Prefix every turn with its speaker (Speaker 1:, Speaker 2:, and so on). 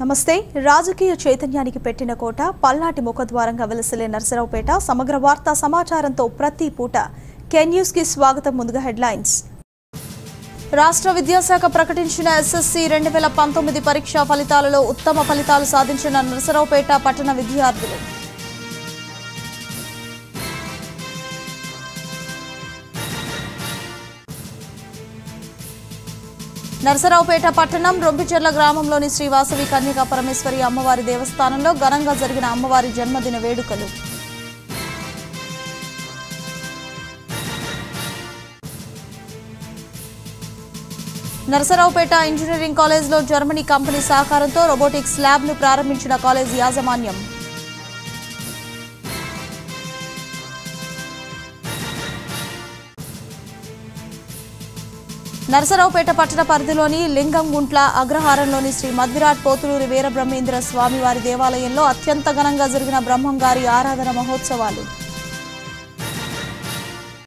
Speaker 1: నమస్తే రాజకీయ చైతన్యానికి పెట్టిన కోట పల్నాటి ముఖద్వారంగా వెలసిలే నరసరావుపేట సమగ్ర వార్తా సమాచారంతో ప్రతి పూట కెన్ న్యూస్ కి స్వాగతం ముందుగా హెడ్లైన్స్ రాష్ట్ర విద్యాశాఖ ప్రకటించిన ఎస్ఎస్సి రెండు వేల పంతొమ్మిది పరీక్షా ఫలితాలలో ఉత్తమ ఫలితాలు సాధించిన నరసరావుపేట పట్టణ విద్యార్థులు నరసరావుపేట పట్టణం రొంపిచెర్ల గ్రామంలోని శ్రీ వాసవి కన్యకా పరమేశ్వరి అమ్మవారి దేవస్థానంలో ఘనంగా జరిగిన అమ్మవారి జన్మదిన వేడుకలు నరసరావుపేట ఇంజనీరింగ్ కాలేజ్లో జర్మనీ కంపెనీ సహకారంతో రోబోటిక్స్ ల్యాబ్ను ప్రారంభించిన కాలేజ్ యాజమాన్యం నరసరావుపేట పట్టణ పరిధిలోని లింగంగుంట్ల అగ్రహారంలోని శ్రీ మధ్విరాట్ పోతులూరి వీరబ్రహ్మేంద్ర స్వామివారి దేవాలయంలో అత్యంత ఘనంగా జరిగిన బ్రహ్మంగారి ఆరాధన మహోత్సవాలు